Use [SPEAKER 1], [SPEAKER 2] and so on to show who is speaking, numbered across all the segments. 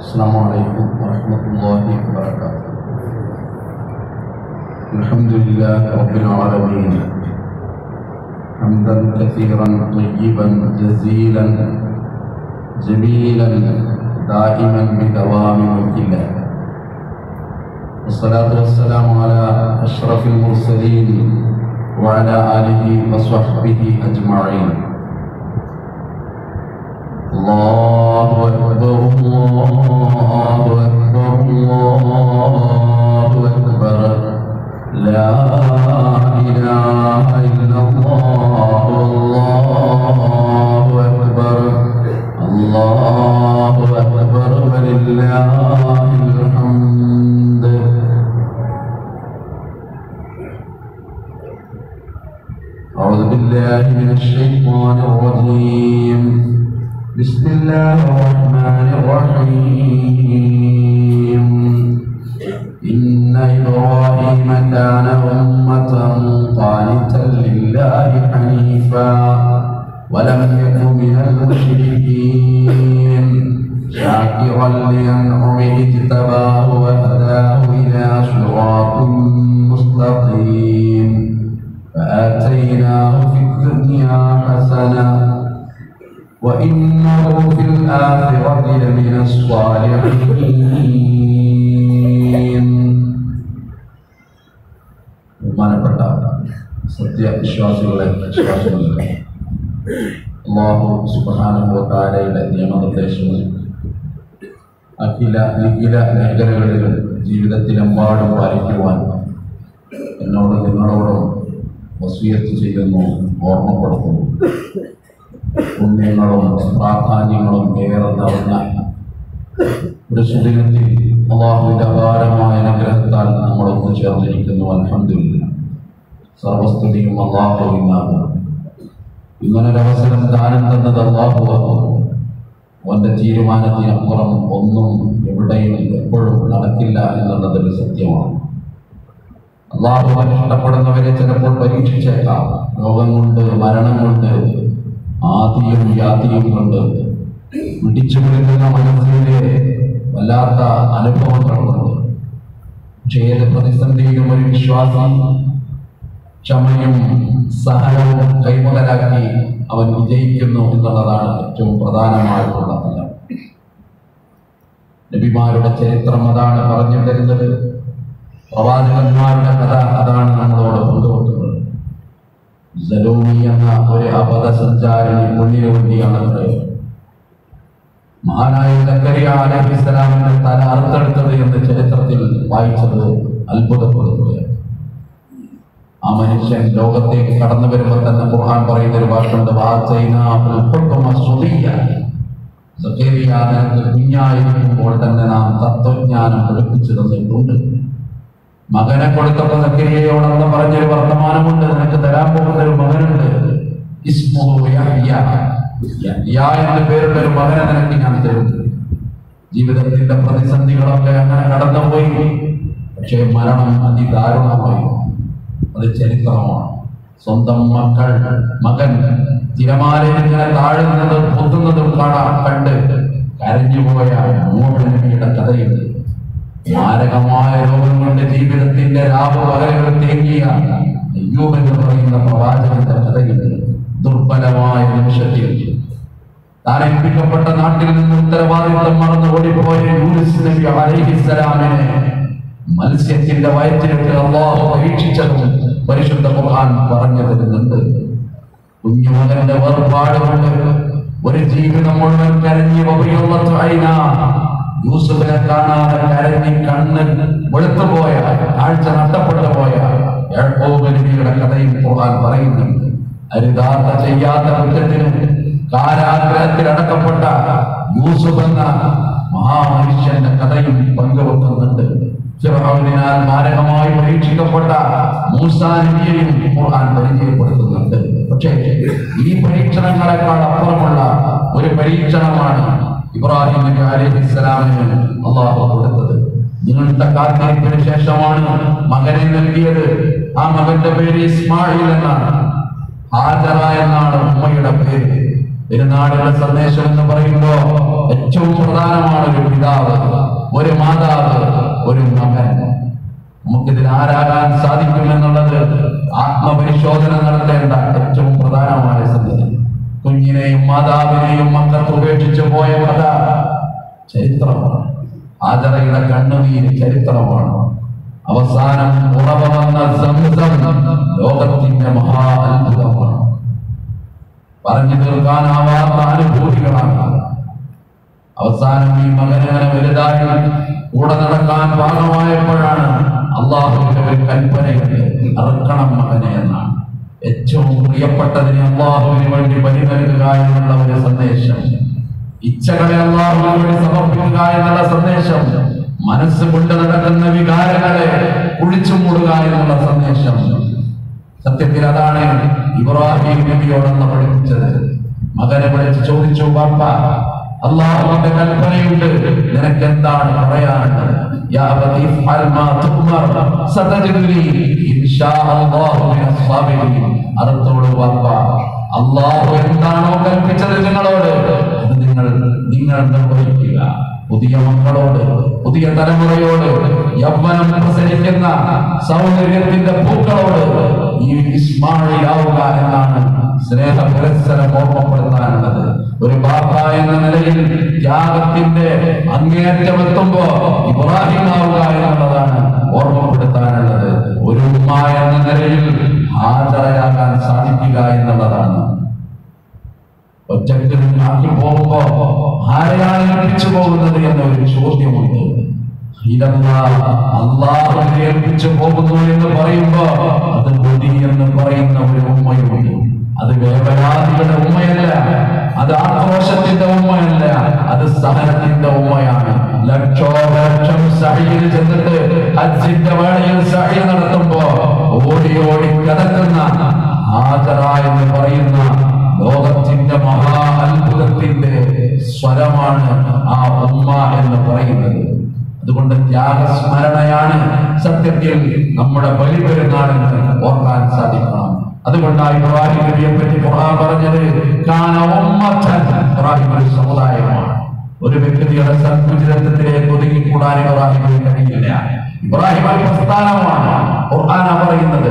[SPEAKER 1] السلام عليكم ورحمة الله وبركاته الحمد لله رب العالمين حمدا كثيرا طيبا جزيلا جميلا دائما بدوام ملك الله والصلاة والسلام على أشرف المرسلين وعلى آله وصحبه أجمعين الله أكبر الله أكبر الله أكبر لا إله إلا الله الله أكبر الله أكبر ولله الحمد أعوذ بالله من الشيطان الرجيم بسم الله الرحمن الرحيم إن إبراهيم كان أمة قانتا لله حنيفا ولم يكن من المشركين شاكرا لأنعمه اجتباه وهداه إلى صراط مستقيم فآتيناه في الدنيا حسنة وإنه في الآخرة لمن الصالحين ബഹുമാനപ്പെട്ട സത്യവിശ്വാസികളെ വിശ്വാസികളെ അള്ളാഹു സുബാനുഭവത്താരയുടെ നിയമനിർദ്ദേശങ്ങൾ അഖില നിഖില മേഖലകളിലും ജീവിതത്തിലെമ്പാടും പാലിക്കുവാൻ എന്നോട് നിങ്ങളോടും വസീയത്ത് ചെയ്യുന്നു ഓർമ്മപ്പെടുത്തുന്നു പുണ്യങ്ങളും പ്രാധാന്യങ്ങളും ഏറെ നിറഞ്ഞ ഒരു സുദിനത്തിൽ അള്ളാഹുവിന്റെ അപാരമായ അനുഗ്രഹത്താൽ നമ്മളൊന്ന് ചേർന്നിരിക്കുന്നു അലഹമില്ല സർവസ്തുതിയും അള്ളാഹുവിനാകും ഇങ്ങനൊരവസരം ദാനം തന്നത് അള്ളാഹുവാകും അവന്റെ തീരുമാനത്തിനപ്പുറം ഒന്നും എവിടെയും എപ്പോഴും നടക്കില്ല എന്നുള്ളതൊരു സത്യമാണ് അള്ളാഹുവാൻ ഇഷ്ടപ്പെടുന്നവരെ ചിലപ്പോൾ പരീക്ഷിച്ചേക്കാം രോഗം കൊണ്ട് മരണം കൊണ്ട് ആദിയും വ്യാധിയും കൊണ്ട് പിടിച്ചു പിടിക്കുന്ന മനസ്സിലെ വല്ലാത്ത അനുഭവങ്ങൾ കൊണ്ട് പക്ഷേ ഏത് പ്രതിസന്ധിയിലും ഒരു വിശ്വാസം ക്ഷമയും സഹനവും കൈമുതലാക്കി അവൻ വിജയിക്കുന്നു എന്നുള്ളതാണ് ഏറ്റവും പ്രധാനമായിട്ടുള്ള ഫലം നബിമാരുടെ ചരിത്രം അതാണ് പറഞ്ഞു തരുന്നത് പ്രവാചകന്മാരുടെ കഥ അതാണ് നമ്മളോട് കൊണ്ടുവക്കുന്നത് സലൂമി എന്ന ഒരു അപഥസഞ്ചാരിണി മുന്നിനു വേണ്ടിയാണ് മഹാനായ സക്കരിയ അലഹിസ്സലാമിന്റെ തല അറുത്തെടുത്തത് എന്ന് ചരിത്രത്തിൽ വായിച്ചത് അത്ഭുതപ്പെടുത്തുകയാണ് ആ മനുഷ്യൻ ലോകത്തേക്ക് കടന്നു വരുമ്പോൾ തന്നെ ഖുർആൻ പറയുന്ന ഒരു വാക്കുണ്ട് നിനക്ക് കുഞ്ഞായിരിക്കുമ്പോൾ തന്നെ നാം തത്വജ്ഞാനം പഠിപ്പിച്ചു തന്നിട്ടുണ്ട് മകനെ കൊടുത്തപ്പോൾ സക്കരിയയോടെന്ന് പറഞ്ഞൊരു വർത്തമാനമുണ്ട് നിനക്ക് തരാൻ പോകുന്ന ഒരു മകനുണ്ട് ഇസ്മുഹു യഹ്യ. യഹ്യ എന്ന പേരുള്ള ഒരു മകനെ നിനക്ക് ഞാൻ തരും ജീവിതത്തിന്റെ പ്രതിസന്ധികളൊക്കെ അങ്ങനെ കടന്നുപോയി പക്ഷേ മരണം അതിദാരുണമായി അത് ചരിത്രമാണ് സ്വന്തം മക്കൾ മകൻ തിരമാലയിൽ ഇങ്ങനെ താഴുന്നതും പൊത്തുന്നതും കാണാൻ കണ്ട് കരഞ്ഞുപോയ മൂന്ന് നബിയുടെ കഥയുണ്ട് മാരകമായ രോഗം കൊണ്ട് ജീവിതത്തിന്റെ രാവ് പകലുകൾ തേങ്ങിയ അയ്യൂബ് എന്ന് പറയുന്ന പ്രവാചകന്റെ കഥയുണ്ട് ദുർബലമായ നിമിഷത്തിൽ താൻ ഏൽപ്പിക്കപ്പെട്ട നാട്ടിൽ നിന്ന് ഉത്തരവാദിത്വം മറന്ന് ഓടിപ്പോയ യൂനിസ് നബി അലൈഹിസ്സലാമിനെ മത്സ്യത്തിന്റെ വയറ്റിലിട്ട് അള്ളാഹു പരീക്ഷിച്ചതും പരിശുദ്ധ ഖുർആൻ പറഞ്ഞു തരുന്നുണ്ട് കുഞ്ഞുമകന്റെ വേർപാട് കൊണ്ട് ഒരു ജീവിതം മുഴുവൻ കരഞ്ഞു വബിയുള്ളത്തു ഐന യൂസുഫിനെ കാണാതെ കരഞ്ഞി കണ്ണ് വെളുത്തുപോയ കാഴ്ച നഷ്ടപ്പെട്ടു പോയ യാക്കോബ് നബിയുടെ കഥയിൽ ഖുർആൻ പറയുന്നുണ്ട് അരുതാത്ത ചെയ്യാത്ത കുറ്റത്തിന് കാരാഗ്രഹത്തിൽ അടക്കപ്പെട്ട യൂസുഫ് എന്ന മഹാമനുഷ്യന്റെ കഥയും പങ്കുവെക്കുന്നുണ്ട് ഫിർഔനിനാൽ മാരകമായി പരീക്ഷിക്കപ്പെട്ട മൂസാ നബിയെയും ഖുർആൻ പരിചയപ്പെടുത്തുന്നുണ്ട് പക്ഷേ ഈ പരീക്ഷണങ്ങളെക്കാൾ അപ്പുറമുള്ള ഒരു പരീക്ഷണമാണ് ഇബ്രാഹിം നബി അലൈഹി ഇസ്ലാമിന് അള്ളാഹു കൊടുത്തത് നിങ്ങളുടെ കാത്തിരിപ്പിന് ശേഷമാണ് മകനെ നൽകിയത് ആ മകന്റെ പേര് ഇസ്മായിൽ എന്നാണ് ഹാജറ എന്നാണ് ഉമ്മയുടെ പേര് പെരുന്നാളുടെ സന്ദേശം എന്ന് പറയുമ്പോ ഏറ്റവും പ്രധാനമാണ് ഒരു പിതാവ് ഒരു മാതാവ് ഒരു മകൻ നമുക്കിതിൽ ആരാകാൻ സാധിക്കുമെന്നുള്ളത് ആത്മപരിശോധന നടത്തേണ്ട ഏറ്റവും പ്രധാനമായ സംഗതി കുഞ്ഞിനെയും മാതാവിനെയും മക്കൾക്ക് ഉപേക്ഷിച്ചു പോയ കഥ ചരിത്രമാണ് ആചറയുടെ കണ്ണുനീര് ചരിത്രമാണ് അവസാനം ഉറവ വന്ന സംസം ലോകത്തിന്റെ മഹാ അത്ഭുതമാണ് പറഞ്ഞു തീർക്കാനാവാത്ത അനുഭൂതികളാണ് അവസാനം ഈ മകനങ്ങനെ വലുതായി കൂടെ നടക്കാൻ പാകമായപ്പോഴാണ് അള്ളാഹുവിന്റെ ഒരു കൽപ്പനയുണ്ട് അറുക്കണം മകനെ എന്നാണ് ഏറ്റവും പ്രിയപ്പെട്ടതിനെ അള്ളാഹുവിന് വേണ്ടി ബലി നൽകുക എന്നുള്ള ഒരു സന്ദേശം ഇച്ഛകളെ അള്ളാഹുവിന് വേണ്ടി സമർപ്പിക്കുക എന്നുള്ള സന്ദേശം മനസ്സ് കൊണ്ട് നടക്കുന്ന വികാരങ്ങളെ കുഴിച്ചു മൂടുക എന്നുള്ള സന്ദേശം സത്യത്തിൽ അതാണ് ഇബ്രാഹിം നബിയോടെന്ന് പഠിപ്പിച്ചത് മകനെ വിളിച്ച് ചോദിച്ചു പാപ്പ അള്ളാഹുവിന്റെ കൽപ്പനയുണ്ട് നിനക്ക് എന്താണ് പറയാനുള്ളത് യാ അബതി ഇഫ്അൽ മാ തുഅ്മർ സതജിദുനി ഇൻഷാ അല്ലാഹു മിനസ് സാബിരീൻ അർത്ഥത്തോട് പാപ്പ അള്ളാഹു എന്താണോ കൽപ്പിച്ചത് നിങ്ങളോട് അത് നിങ്ങൾ നിങ്ങൾ നിർവഹിക്കുക പുതിയ മക്കളോട് പുതിയ തലമുറയോട് യൗവനം പ്രസരിക്കുന്ന സൗന്ദര്യത്തിന്റെ പൂക്കളോട് ഈ ഇസ്മായിലാവുക എന്നാണ് സ്നേഹ പുരസ്സരം ഓർമ്മപ്പെടുത്താനുള്ളത് ഒരു ബാപ്പ എന്ന നിലയിൽ ത്യാഗത്തിന്റെ അങ്ങേയറ്റം എത്തുമ്പോ ഇബ്രാഹിം ആവുക എന്നുള്ളതാണ് ഓർമ്മപ്പെടുത്താനുള്ളത് ഒരു ഉമ്മ എന്ന നിലയിൽ ഹാജറയാകാൻ സാധിക്കുക എന്നുള്ളതാണ് ഒറ്റക്ക് ആക്കി പോകുമ്പോ ആരെയാണ് ഏൽപ്പിച്ചു പോകുന്നത് എന്നൊരു ചോദ്യമുണ്ട് ഇതെന്നാ അള്ളാഹുവിനെ ഏൽപ്പിച്ചു പോകുന്നു എന്ന് പറയുമ്പോ അത് കൊതി എന്ന് പറയുന്ന ഒരു ഉമ്മയുണ്ട് അത് വേവലാതിയുടെ ഉമ്മയല്ല അത് ആക്രോശത്തിന്റെ ഉമ്മയല്ല അത് സഹനത്തിന്റെ ഉമ്മയാണ് ലക്ഷോപലക്ഷം സഹയിൽ ചെന്നിട്ട് ഹജ്ജിന്റെ വേളയിൽ സഹി നടത്തുമ്പോ ഓടി ഓടി കിടക്കുന്ന ഹാജറ എന്ന് പറയുന്ന ലോകത്തിന്റെ മഹാ അത്ഭുതത്തിന്റെ സ്വരമാണ് ആ ഉമ്മ എന്ന് പറയുന്നത് അതുകൊണ്ട് ത്യാഗസ്മരണയാണ് സത്യത്തിൽ നമ്മുടെ ബലിപെരുന്നാളിന് ഓർക്കാൻ സാധിക്കണം അതുകൊണ്ടാണ് ഇബ്രാഹിം നബിയെ പറ്റി ഖുർആൻ പറഞ്ഞത് കാന ഉമ്മത്തൻ ഇബ്രാഹിം ഒരു സമുദായമാണ് ഒരു വ്യക്തിയുടെ സൽകുചിതത്വത്തിലേക്ക് ഒതുങ്ങിക്കൂടാൻ ഇബ്രാഹിമിന് കഴിയില്ല ഇബ്രാഹിം ഒരു പ്രസ്ഥാനമാണ് ഖുർആന പറയുന്നത്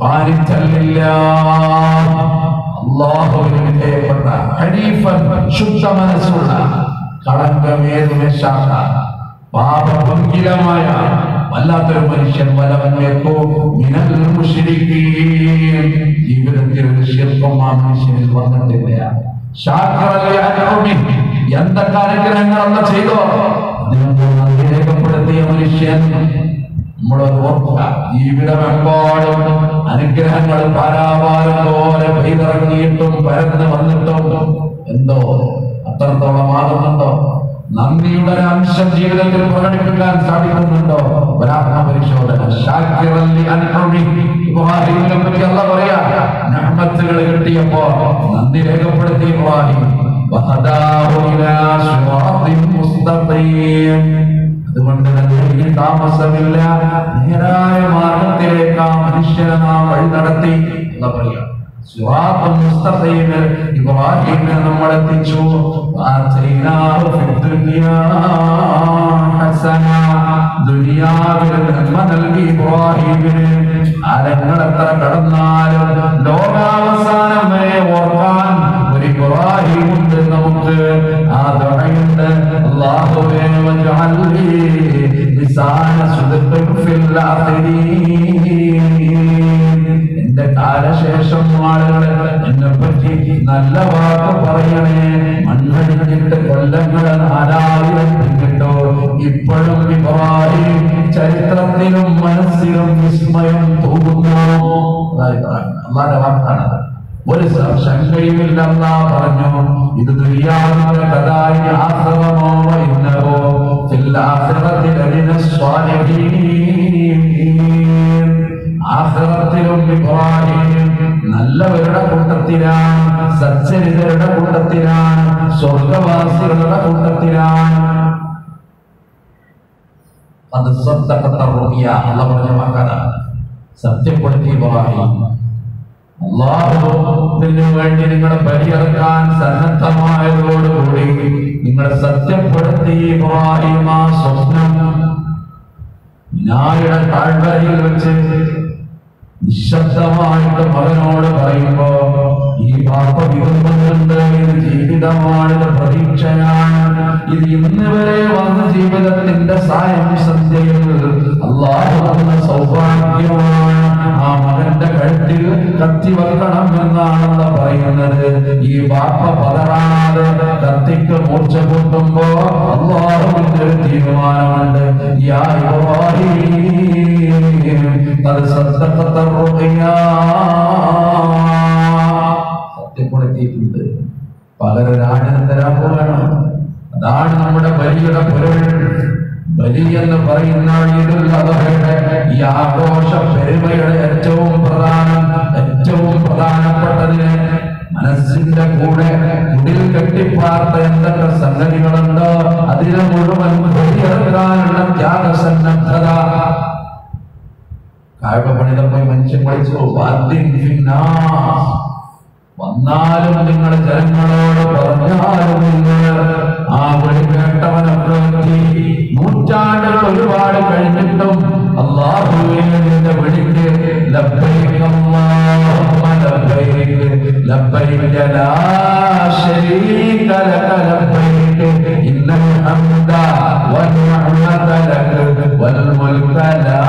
[SPEAKER 1] അള്ളാഹുവിന് വിധേയപ്പെട്ട ഹനീഫൻ ശുദ്ധ മനസ്സുള്ള കളങ്കമേതുമേശാക്ക പാപഭംഗിലമായ വല്ലാത്തൊരു മനുഷ്യൻ വലവനേക്കോ മിനൽ മുശ്രിക്കീൻ ജീവിതത്തിൽ ഒരു ശില്പം ആ മനുഷ്യനിൽ വന്നിട്ടില്ല ശാഖറലെ അനുഭവി എന്തൊക്കെ അനുഗ്രഹങ്ങളൊക്കെ ചെയ്തോ അതിനൊന്നും നന്ദി രേഖപ്പെടുത്തിയ മനുഷ്യൻ നമ്മൾ ഓർക്കുക ജീവിതമെമ്പാടും അനുഗ്രഹങ്ങൾ പാരാവാരം പോലെ പെയ്തിറങ്ങിയിട്ടും പരന്ന് വന്നിട്ടും എന്തോ അത്രത്തോളം ആകുന്നുണ്ടോ നന്ദിയുടെ ഒരു അംശം ജീവിതത്തിൽ പ്രകടിപ്പിക്കാൻ സാധിക്കുന്നുണ്ടോ ഒരാത്മ പരിശോധന ഷാക്കിറല്ലി അൻഅമി. ഇബ്രാഹിമിനെ പറ്റി അല്ല പറയാ നഹ്മത്തുകൾ കിട്ടിയപ്പോ നന്ദി രേഖപ്പെടുത്തി ഇബ്രാഹിം വഹദാഹു ഇലാ സിറാത്തിൻ മുസ്തഖീം അതുകൊണ്ട് തന്നെ ഇനി താമസമില്ല നേരായ മാർഗത്തിലേക്ക് ആ മനുഷ്യനെ നാം വഴി നടത്തി എന്ന് പറയാം സിറാത്തുൽ മുസ്തഖീമിൽ ഇബ്രാഹിമിനെ നമ്മൾ എത്തിച്ചു ആതൈനാഹു ഫിദ്ദുനിയാ ഹസന ദുനിയാവിൽ നന്മ നൽകി ഇബ്രാഹിമിന് ആരങ്ങൾ എത്ര കടന്നാലും ലോകാവസാനം വരെ ഓർക്കാൻ ഒരു ഇബ്രാഹിം ഉണ്ട് നമുക്ക് ആ ദുആയുണ്ട് അല്ലാഹുവേ വജഅൽനി ലിസാന സുദ്ഖിൻ ഫിൽ ആഖിരീൻ എന്റെ കാലശേഷം ആളുകൾ എന്നെ പറ്റി നല്ല വാക്ക് പറയണേ മണ്ണടിഞ്ഞിട്ട് കൊല്ലങ്ങൾ നാലായിരം പിന്നിട്ടോ ഇപ്പോഴും ഇബ്രാഹിം ചരിത്രത്തിലും മനസ്സിലും വിസ്മയം തോന്നുന്നു അള്ളാന്റെ വാക്കാണ് ഒരു സ- ശങ്കയുമില്ല അല്ലാഹ് പറഞ്ഞു ഇത് ദുനിയാവിന്റെ കഥായി ആശ്രമമോ ഇന്നവോ ഫിൽ ആഖിറത്തി ലമിന സ്വാലിഹീൻ ആഖിറത്തിലും ഇബ്രാഹിം നല്ലവരുടെ കൂട്ടത്തിലാണ് സച്ചരിതരുടെ കൂട്ടത്തിലാണ് സ്വർഗവാസികളുടെ കൂട്ടത്തിലാണ് അത് സ്വന്തക്കത്ത റുമിയ അല്ല പറഞ്ഞ വാക്കാണ് സത്യപ്പെടുത്തി ഇബ്രാഹിം അള്ളാഹുവിന് വേണ്ടി നിങ്ങളെ ബലിയിറക്കാൻ സന്നദ്ധമായതോടുകൂടി നിങ്ങളെ സത്യപ്പെടുത്തി ഇബ്രാഹിം ആ സ്വപ്നം ഞായുടെ താഴ്വരയിൽ വെച്ച് നിശബ്ദമായിട്ട് മകനോട് പറയുമ്പോ ഈ പാപ്പ വിരുന്നുണ്ട് ഇത് ജീവിതമാണ് ഇത് പ്രതീക്ഷയാണ് ഇത് ഇന്ന് വരെ വന്ന ജീവിതത്തിന്റെ സായം സന്ധ്യയിൽ അള്ളാഹു തന്ന സൗഭാഗ്യമാണ് ആ മകന്റെ കഴുത്തിൽ കത്തി വെക്കണം എന്നാണെന്ന് പറയുന്നത് ഈ വാപ്പ പതറാതെ കത്തിക്ക് മൂർച്ച കൂട്ടുമ്പോ അള്ളാഹുവിന്റെ ഒരു തീരുമാനമുണ്ട് യാ ഇബ്രാഹിം അത് സത്യപ്പെടുത്തിയിട്ടുണ്ട് പകരൊരാണിന് തരാൻ പോകണം അതാണ് നമ്മുടെ ബലിയുടെ പൊരുൾ ബലി എന്ന് പറയുന്ന ഈദുൽ അദ്ഹയുടെ ഈ ആഘോഷ പെരുമയുടെ ഏറ്റവും പ്രധാനം ഏറ്റവും പ്രധാനപ്പെട്ടതിന് മനസ്സിന്റെ കൂടെ കുടിൽ കെട്ടിപ്പാർത്ത എന്തൊക്കെ സംഗതികളുണ്ടോ അതിനെ മുഴുവൻ ബലിയെടുക്കാനുള്ള ത്യാഗസന്നദ്ധത കാഴ്ച പണിതപ്പോൾ മനുഷ്യൻ പഠിച്ചു വാദ്യം ഫിന്നാസ്. വന്നാലും നിങ്ങൾ ജനങ്ങളോട് പറഞ്ഞാലും നിങ്ങൾ ആ വിളി കേട്ടവനൊക്കെ എത്തി നൂറ്റാണ്ടുകൾ ഒരുപാട് കഴിഞ്ഞിട്ടും അള്ളാഹുവേ നിന്റെ വിളിക്ക് ലബ്ബൈക അല്ലാഹുമ്മ ലബ്ബൈക ലബ്ബൈക ലാ ശരീക ലക ലബ്ബൈക ഇന്നൽ ഹംദ വന്നിഅമത ലക വൽ മുൽക ലാ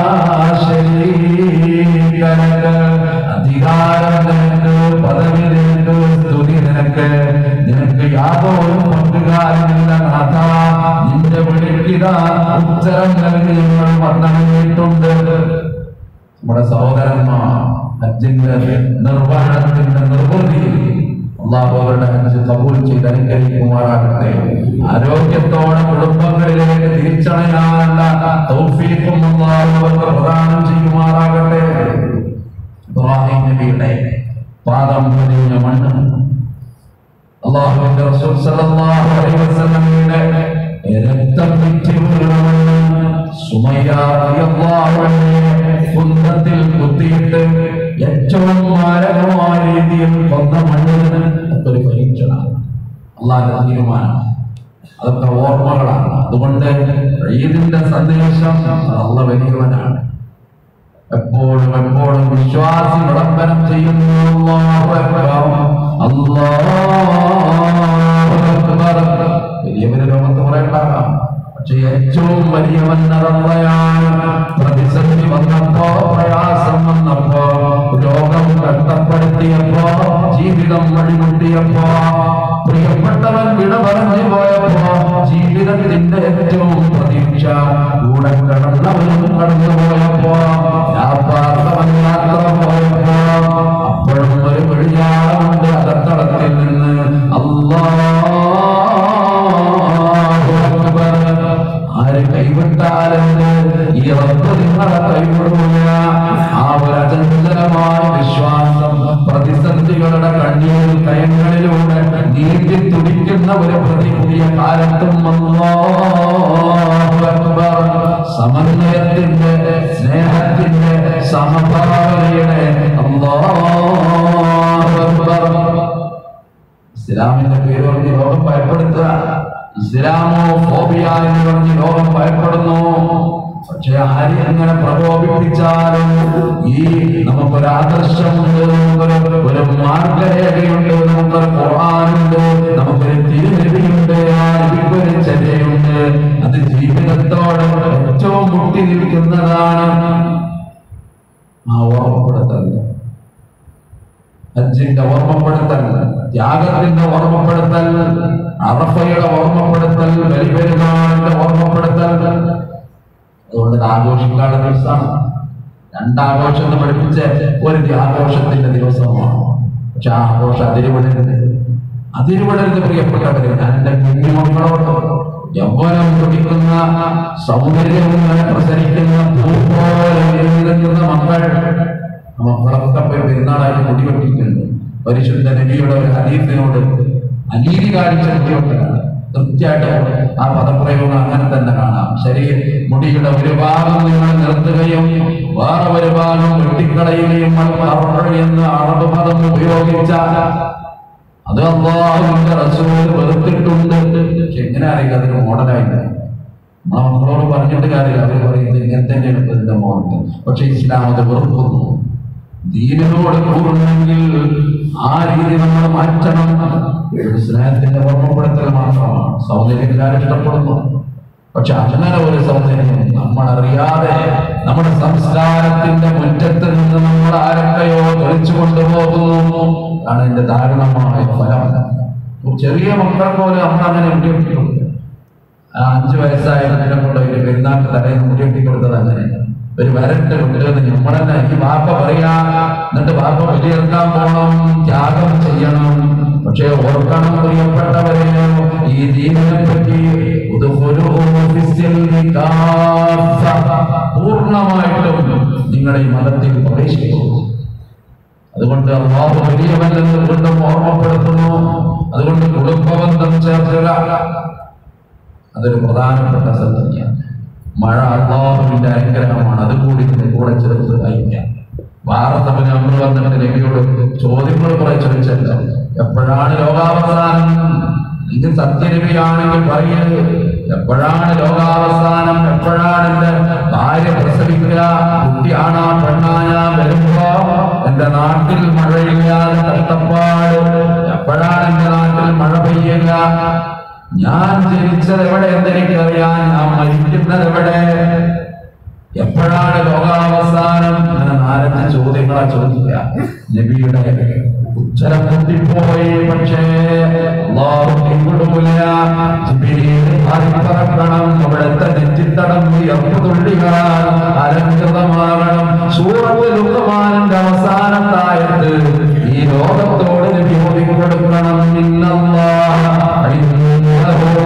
[SPEAKER 1] ശരീക ലക അധികാരം നിനക്ക് പദവി നിനക്ക് സ്തുതി നിനക്ക് നിനക്ക് യാതൊരു പങ്കുകാരനില്ല നാഥ നിന്റെ വിളിക്കുക ഉത്തരം നൽകി നിങ്ങൾ വന്നണിഞ്ഞിട്ടുണ്ട് നമ്മുടെ സഹോദരന്മാർ ഹജ്ജിന്റെ നിർവഹണത്തിന്റെ നിർവൃതിയിൽ അള്ളാഹു അവരുടെ ഹജ്ജ് കബൂൽ ചെയ്ത് അനുഗ്രഹിക്കുമാറാകട്ടെ ആരോഗ്യത്തോടെ കുടുംബങ്ങളിലേക്ക് തിരിച്ചണയാനുള്ള തൗഫീഖും അള്ളാഹു അവർക്ക് പ്രദാനം ചെയ്യുമാറാകട്ടെ ഇബ്രാഹിം നബിയുടെ പാദം പൊതിഞ്ഞ മണ്ണ് അള്ളാഹുവിന്റെ റസൂൽ സല്ലല്ലാഹു അലൈഹി വസല്ലമയുടെ രക്തം വിറ്റ് വീണ മണ്ണ് സുമയ്യ റളിയല്ലാഹു അൻഹയെ കുന്തത്തിൽ കുത്തിയിട്ട് ഏറ്റവും മാരകമായ രീതിയിൽ കൊന്ന മണ്ണിന് ഒരു പരീക്ഷണമാണ് അള്ളാഹിന്റെ തീരുമാനം അതൊക്കെ ഓർമ്മകളാണ് അതുകൊണ്ട് ഈദിന്റെ സന്ദേശം അള്ള വലിയവനാണ് എപ്പോഴും എപ്പോഴും വിശ്വാസി വിളംബരം ചെയ്യുന്നു അല്ലാഹു അക്ബർ, അല്ലാഹു അക്ബർ. വലിയവര് ലോകത്ത് കുറെ ഉണ്ടാകാം പക്ഷെ ഏറ്റവും വലിയവൻ നടന്നയാണ് പ്രതിസന്ധി വന്നപ്പോ പ്രയാസം വന്നപ്പോ രോഗം കഷ്ടപ്പെടുത്തിയപ്പോ ജീവിതം വഴിമുട്ടിയപ്പോ പ്രിയപ്പെട്ടവൻ വിട പറഞ്ഞു പോയപ്പോ ജീവിതത്തിന്റെ ഏറ്റവും പ്രതീക്ഷ കൂടെ കടന്നവനും കടന്നു പോയപ്പോ വ്യാപാരവൻ യാത്ര പോയപ്പോ അപ്പോഴും ഒരു വെളിയാളുണ്ട് അകത്തളത്തിൽ നിന്ന് അല്ലാഹു അക്ബർ. ആര് കൈവിട്ടാലെന്ന് ഈ റബ്ബ് നിങ്ങളെ കൈവിടൂല ആ ഒരു അചഞ്ചലമായ വിശ്വാസം പ്രതിസന്ധികളുടെ കണ്ണീരിൽ കയങ്ങളിലൂടെ നീന്തി തുടിക്കുന്ന ഒരു പ്രതി പുതിയ കാലത്തും അല്ലാഹു അക്ബർ. സമന്വയത്തിന്റെ സ്നേഹത്തിന്റെ സമഭാവനയുടെ അല്ലാഹു അക്ബർ. ഇസ്ലാമിന്റെ പേര് പറഞ്ഞ് ലോകം ഭയപ്പെടുത്തുക ഇസ്ലാമോ ഫോബിയ എന്ന് പറഞ്ഞ് ലോകം ഭയപ്പെടുന്നു പക്ഷെ ആര് എങ്ങനെ പ്രകോപിപ്പിച്ചാലും ഈ നമുക്കൊരു ആദർശമുണ്ട് നമുക്കൊരു ഒരു മാർഗരേഖയുണ്ട് നമുക്കൊരു ഖുർആനുണ്ട് നമുക്കൊരു തിരുനബിയുണ്ട് ആ നബിക്കൊരു ചര്യയുണ്ട് അത് ജീവിതത്തോട് ഏറ്റവും മുട്ടി നിൽക്കുന്നതാണ് ആ ഓർമ്മപ്പെടുത്തൽ ഹജ്ജിന്റെ ഓർമ്മപ്പെടുത്തൽ ത്യാഗത്തിന്റെ ഓർമ്മപ്പെടുത്തൽ അറഫയുടെ ഓർമ്മപ്പെടുത്തൽ ബലിപെരുമാളിന്റെ ഓർമ്മപ്പെടുത്തൽ അതുകൊണ്ട് ഇത് ആഘോഷിക്കാനുള്ള ദിവസമാണ് രണ്ടാഘോഷം എന്ന് പഠിപ്പിച്ച ഒരു ആഘോഷത്തിന്റെ ദിവസമാണ് പക്ഷെ ആ ആഘോഷം അതിരുവിടരുത് അതിരുവിടരുത് പ്രിയപ്പെട്ടവരെ ഞാൻ എന്റെ കുഞ്ഞുമക്കളോട് യൗവനം തുടിക്കുന്ന സൗന്ദര്യങ്ങളെ പ്രസരിക്കുന്ന പൂ പോലെ വിരിഞ്ഞിരിക്കുന്ന മക്കൾ മക്കളൊക്കെ പോയി പെരുന്നാളായിട്ട് മുടിവെട്ടിയിട്ടുണ്ട് പരിശുദ്ധ നബിയുടെ ഒരു ഹദീസിനോട് അനീതി കാണിച്ച മുടിവെട്ടലാണ് കൃത്യമായിട്ട് ആ പദപ്രയോഗം അങ്ങനെ തന്നെ കാണാം ശരി മുടിയുടെ ഒരു ഭാഗം നിങ്ങൾ നിർത്തുകയും വേറെ ഒരു ഭാഗം വെട്ടിക്കളയുകയും അൽഖർറ എന്ന് അറബ് പദം ഉപയോഗിച്ച അത് അള്ളാഹുവിന്റെ റസൂൽ വെറുത്തിട്ടുണ്ട് പക്ഷെ എങ്ങനെ അറിയില്ല അതിന് മോഡലായിട്ട് നമ്മളെ മക്കളോട് പറഞ്ഞിട്ട് കാര്യമില്ല അവർ പറയുന്നത് ഇങ്ങനെ തന്നെയാണ് ഇപ്പൊ ഇതിന്റെ മോഹൻ പക്ഷെ ഇസ്ലാം അത് വെറുക്കുന്നു ദീനിനോട് കൂടുന്നെങ്കിൽ ആ രീതി നമ്മൾ മാറ്റണം ഇത് സ്നേഹത്തിന്റെ ഓർമ്മപ്പെടുത്തൽ മാത്രമാണ് സൗന്ദര്യക്കാർ ഇഷ്ടപ്പെടുന്നു പക്ഷെ അങ്ങനെ ഒരു സൗന്ദര്യം നമ്മൾ അറിയാതെ നമ്മുടെ സംസ്കാരത്തിന്റെ മുറ്റത്ത് നിന്ന് നമ്മൾ ആരൊക്കെയോ തെളിച്ചു കൊണ്ടുപോകുന്നു ആണ് ഇതിന്റെ ദാരുണമായ ഫലം ചെറിയ മക്കൾ പോലെ നമ്മൾ അങ്ങനെ മുടിവെട്ടിട്ടുണ്ട് ആ അഞ്ചു വയസ്സായ കുട്ടിനെ കൊണ്ട് ഒരു പെരുന്നാൾക്ക് തലേന്ന് മുടിവെട്ടി കൊടുത്തത് അങ്ങനെ ഒരു വരട്ട് കുട്ടികൾ നമ്മളെന്നെ ഈ വാപ്പ പറയാ എന്നിട്ട് വാപ്പ വലിയെടുക്കാൻ പോകണം ത്യാഗം ചെയ്യണം പക്ഷെ ഓർക്കണം പ്രിയപ്പെട്ടവരെ ഈ ദീനിനെ പറ്റി പൂർണ്ണമായിട്ടും നിങ്ങൾ ഈ മതത്തിൽ പ്രവേശിക്കുന്നു അതുകൊണ്ട് അള്ളാഹു വലിയവല്ലെന്ന് വീണ്ടും ഓർമ്മപ്പെടുത്തുന്നു അതുകൊണ്ട് കുടുംബബന്ധം ചേർക്കുക അതൊരു പ്രധാനപ്പെട്ട സംഗതിയാണ് മഴ അള്ളാഹുവിന്റെ അനുഗ്രഹമാണ് അതും കൂടി ഇതിന്റെ കൂടെ ചേർത്ത് വായിക്കാം വാർത്തപ്പന് നമ്മൾ വന്നിട്ട് നബിയോട് ചോദ്യങ്ങൾ കുറെ ചോദിച്ചല്ലോ എപ്പോഴാണ് ലോകാവസാനം നിങ്ങൾ സത്യനബിയാണെങ്കിൽ പറയരുത് എപ്പോഴാണ് ലോകാവസാനം എപ്പോഴാണ് എന്റെ ഭാര്യ പ്രസവിക്കുക കുട്ടിയാണാ പെണ്ണായ വരുമ്പോ എന്റെ നാട്ടിൽ മഴയില്ലാതെ കഷ്ടപ്പാട് എപ്പോഴാണ് എന്റെ നാട്ടിൽ മഴ പെയ്യുക ഞാൻ ജനിച്ചത് എവിടെ എന്തെനിക്കറിയാൻ ഞാൻ മരിക്കുന്നത് എവിടെ എപ്പോഴാണ് ലോകാവസാനം അങ്ങനെ നാലഞ്ച് ചോദ്യങ്ങളാ ചോദിക്കുക നബിയുടെ ഉച്ചരം പൊട്ടിപ്പോയി പക്ഷേ അള്ളാഹു കൈവിടൂല ജിബ്രീൽ പറക്കണം അവിടുത്തെ നെറ്റിത്തടം ഉയർന്നു തുള്ളികളാൽ അലങ്കൃതമാകണം സൂറത്ത് ലുക്കമാനന്റെ അവസാനത്തായത് ഈ ലോകത്തോട് നബി ഓടിക്കൊടുക്കണം ഇന്നല്ലാഹ ഇന്നഹു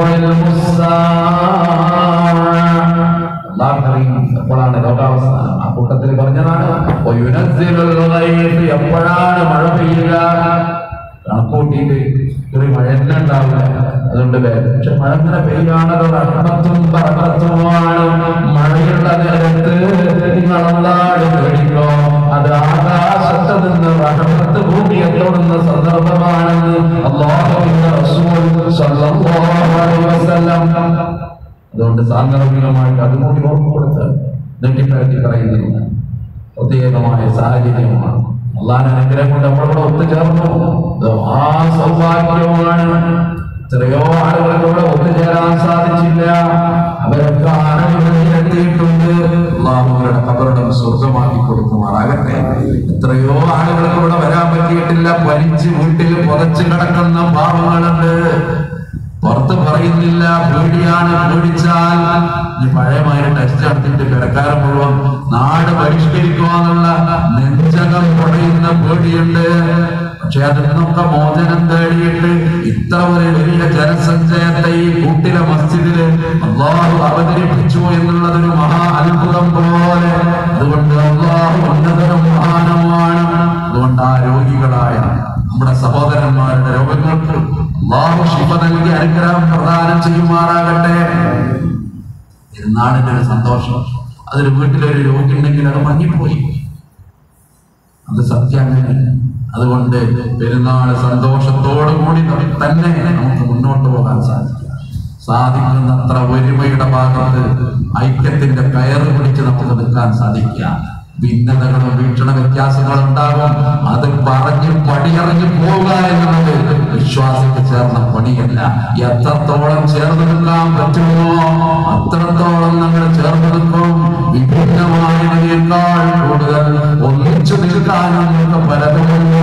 [SPEAKER 1] അള്ളാഹറിയും എപ്പോഴാണ് ലോകാവസാനം ആ കൂട്ടത്തിൽ പറഞ്ഞതാണ് വയുനസ്സിലുൽ ഗൈസ് എപ്പോഴാണ് മഴ പെയ്യുക കണക്കൂട്ടിയിട്ട് ഒരു മഴ തന്നെ ഉണ്ടാവില്ല അതുകൊണ്ട് വേ- പക്ഷെ മഴ ഇങ്ങനെ പെയ്യാണത് റഹ്മത്തും ബറക്കത്തുമാണ് മഴയുള്ള നേരത്ത് നിങ്ങൾ അള്ളാട് പേടിക്കോ അത് ആകാശത്ത് നിന്ന് റഹ്മത്ത് ഭൂമിയെ തൊടുന്ന സന്ദർഭമാണെന്ന് അള്ളാഹുവിന്റെ റസൂൽ സല്ലല്ലാഹു അലൈഹി വസല്ലം അതുകൊണ്ട് സാന്ദർഭികമായിട്ട് അതുകൂടി ഓർമ്മപ്പെടുത്ത് നെട്ടിപ്പരത്തി പറയുന്നില്ല പ്രത്യേകമായ സാഹചര്യമാണ് അള്ളാഹ് അനുഗ്രഹം കൊണ്ട് നമ്മളിവിടെ ഒത്തുചേർന്നു ഇത് ആ സൗഭാഗ്യവുമാണ് എത്രയോ ആളുകൾക്ക് ഇവിടെ ഒത്തുചേരാൻ സാധിച്ചില്ല അവരൊക്കെ ആനന്ദത്തിലെത്തിയിട്ടുണ്ട് അള്ളാഹു അവരുടെ കബറിടം സ്വർഗമാക്കി കൊടുക്കുമാറാകട്ടെ എത്രയോ ആളുകൾക്ക് ഇവിടെ വരാൻ പറ്റിയിട്ടില്ല വലിച്ച് വീട്ടിൽ പുതച്ച് കിടക്കുന്ന പാവങ്ങളുണ്ട് പുറത്ത് പറയുന്നില്ല പേടിയാണ് പേടിച്ചാൽ ഈ പഴയമായ ടെസ്റ്റ് നടത്തിയിട്ട് കിടക്കാരൻ മുഴുവൻ നാട് പരിഷ്കരിക്കുക എന്നുള്ള നെഞ്ചകം പൊടയുന്ന പേടിയുണ്ട് പക്ഷെ അതിൽ നിന്നൊക്കെ മോചനം തേടിയിട്ട് ഇത്ര ഒരു വലിയ ജനസഞ്ചയത്തെ ഈ കൂട്ടിലെ മസ്ജിദില് അള്ളാഹു അവതരിപ്പിച്ചു എന്നുള്ളതൊരു മഹാ അത്ഭുതം പോലെ അതുകൊണ്ട് അള്ളാഹു ഉന്നതനും മഹാനുമാണ് അതുകൊണ്ട് ആ രോഗികളായ നമ്മുടെ സഹോദരന്മാരുടെ രോഗങ്ങൾക്ക് അള്ളാഹു ശിവ നൽകി അനുഗ്രഹം പ്രദാനം ചെയ്യുമാറാകട്ടെ എന്നാളിന്റെ ഒരു സന്തോഷം അതൊരു വീട്ടിലൊരു രോഗി ഉണ്ടെങ്കിൽ അത് മങ്ങിപ്പോയി അത് സത്യം അങ്ങനെ അതുകൊണ്ട് പെരുന്നാൾ സന്തോഷത്തോടു കൂടി തന്നെ നമുക്ക് മുന്നോട്ട് പോകാൻ സാധിക്കും സാധിക്കുന്നത്ര ഒരുമയുടെ ഭാഗത്ത് ഐക്യത്തിന്റെ കയറ് പിടിച്ച് നമുക്ക് നിൽക്കാൻ സാധിക്കുക ഭിന്നതകളും വീക്ഷണ വ്യത്യാസങ്ങളും ഉണ്ടാകും അത് പറഞ്ഞ് പടിയറിഞ്ഞു പോവുക എന്നുള്ളത് വിശ്വാസിക്ക് ചേർന്ന പണിയല്ല എത്രത്തോളം ചേർന്ന് നിൽക്കാൻ പറ്റുമോ അത്രത്തോളം നമ്മൾ ചേർന്ന് നിൽക്കും വിഭിന്നമായതിനേക്കാൾ കൂടുതൽ ഒന്നിച്ചു നിൽക്കാനും നമുക്ക് പലതും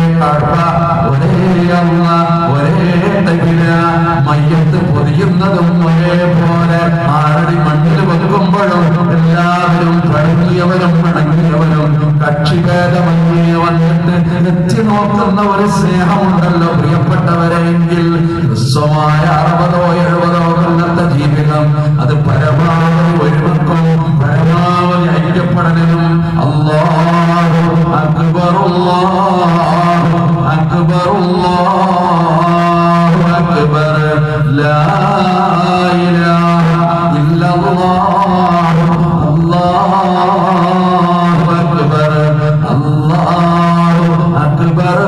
[SPEAKER 1] ഒരേ അമ്മ ഒരേ തകില മയ്യത്ത് പൊതിയുന്നതും ഒരേപോലെ ആറടി മണ്ണിൽ വെക്കുമ്പോഴും എല്ലാവരും പഴങ്ങിയവരും പിണങ്ങിയവരും കക്ഷിഭേദമന്യേ വന്നിട്ട് എത്തി നോക്കുന്ന ഒരു സ്നേഹമുണ്ടല്ലോ പ്രിയപ്പെട്ടവരെ എങ്കിൽ ഹ്രസ്വമായ അറുപതോ എഴുപതോ കൊല്ലത്തെ ജീവിതം അത് പരമാവധി ഒരുമക്കും പരമാവധി ഐക്യപ്പെടലിനും അല്ലാഹു അക്ബർ അല്ലാഹു അക്ബർ അല്ലാഹു അക്ബർ ലാ ഇലാഹ ഇല്ലല്ലാഹു അല്ലാഹു അക്ബർ അല്ലാഹു അക്ബർ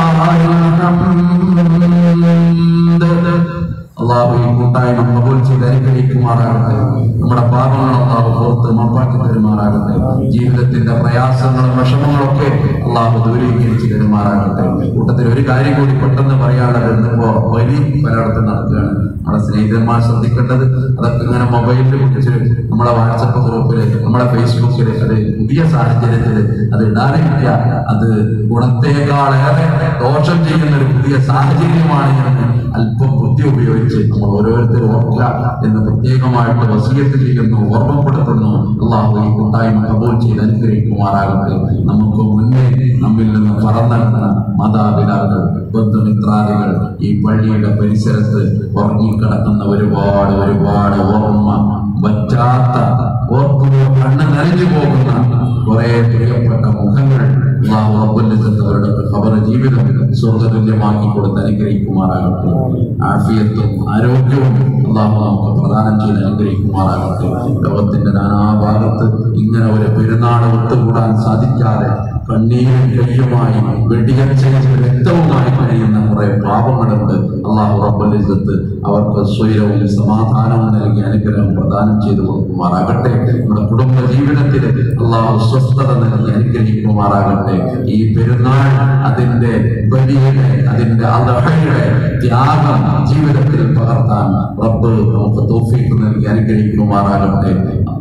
[SPEAKER 1] വലില്ലാഹിൽ ഹംദ് അള്ളാഹു ഈ കൂട്ടായ്മ കബൂൽ ചെയ്ത് അനുഗ്രഹിക്കുമാറാകട്ടെ നമ്മുടെ പാപങ്ങൾ അള്ളാഹു പുറത്ത് മപ്പാക്കി തരുമാറാകട്ടെ ജീവിതത്തിന്റെ പ്രയാസങ്ങളും വിഷമങ്ങളൊക്കെ അള്ളാഹു ദൂരീകരിച്ച് തരുമാറാകട്ടെ കൂട്ടത്തിൽ ഒരു കാര്യം കൂടി പെട്ടെന്ന് പറയാനുള്ളത് ഇന്നിപ്പോ വലി പലയിടത്തും നടക്കുകയാണ് നമ്മുടെ സ്നേഹിതന്മാർ ശ്രദ്ധിക്കേണ്ടത് അതൊക്കെ ഇങ്ങനെ മൊബൈലിൽ പിടിച്ച് നമ്മളെ വാട്സപ്പ് ഗ്രൂപ്പില് നമ്മളെ ഫേസ്ബുക്കില് അത് പുതിയ സാഹചര്യത്തിൽ അത് ഇടാനില്ല അത് ഗുണത്തേക്കാളേറെ ദോഷം ചെയ്യുന്ന ഒരു പുതിയ സാഹചര്യമാണ് എന്ന് അല്പം ബുദ്ധി ഉപയോഗിച്ച് നമ്മൾ ഓരോരുത്തരും ഓർക്കുക എന്ന് പ്രത്യേകമായിട്ട് വസീയത്ത് ചെയ്യുന്നു ഓർമ്മപ്പെടുത്തുന്നു അള്ളാഹു ഈ കൂട്ടായ്മ കബൂൽ ചെയ്ത് അനുഗ്രഹിക്കുമാറാകട്ടെ നമുക്ക് മുന്നേ നമ്മിൽ നിന്ന് പറന്നിറങ്ങുന്ന മാതാപിതാക്കൾ ബന്ധുമിത്രാദികൾ ഈ പള്ളിയുടെ പരിസരത്ത് ഉറങ്ങിക്കിടക്കുന്ന ഒരുപാട് ഒരുപാട് ഓർമ്മ പറ്റാത്ത ഓർക്കുമ്പോൾ കണ്ണ് നനഞ്ഞു പോകുന്ന കുറെ പ്രിയപ്പെട്ട മുഖങ്ങൾ അള്ളാഹു റബ്ബുൽ ഇസ്സത്ത് അവരുടെ ഖബർ ജീവിതം സ്വർഗതുല്യമാക്കി കൊടുത്ത് അനുഗ്രഹിക്കുമാറാകട്ടെ ആഫിയത്തും ആരോഗ്യവും അള്ളാഹു നമുക്ക് പ്രദാനം ചെയ്ത് അനുഗ്രഹിക്കുമാറാകട്ടെ ലോകത്തിന്റെ നാനാഭാഗത്ത് ഇങ്ങനെ ഒരു പെരുന്നാൾ ഒത്തുകൂടാൻ സാധിക്കാതെ കണ്ണീരും കയ്യുമായി വെടിയച്ചയും രക്തവുമായി കഴിയുന്ന കുറെ പാപങ്ങളുണ്ട് അള്ളാഹു റബ്ബുൽ ഇസ്സത്ത് അവർക്ക് സ്വൈരവും സമാധാനവും നൽകി അനുഗ്രഹം പ്രദാനം ചെയ്തു കൊടുക്കുമാറാകട്ടെ നമ്മുടെ കുടുംബ ജീവിതത്തിൽ അള്ളാഹു സ്വസ്ഥത നൽകി അനുഗ്രഹിക്കുമാറാകട്ടെ ഈ പെരുന്നാൾ അതിന്റെ ബലിയുടെ അതിന്റെ അലഹയുടെ ത്യാഗം ജീവിതത്തിൽ പകർത്താൻ റബ്ബ് നമുക്ക് തോഫീക്ക് നൽകി അനുഗ്രഹിക്കുമാറാകട്ടെ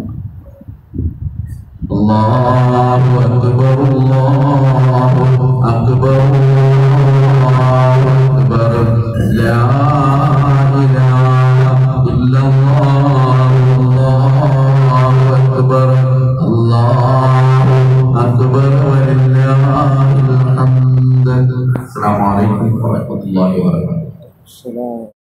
[SPEAKER 1] الله أكبر الله أكبر الله أكبر لا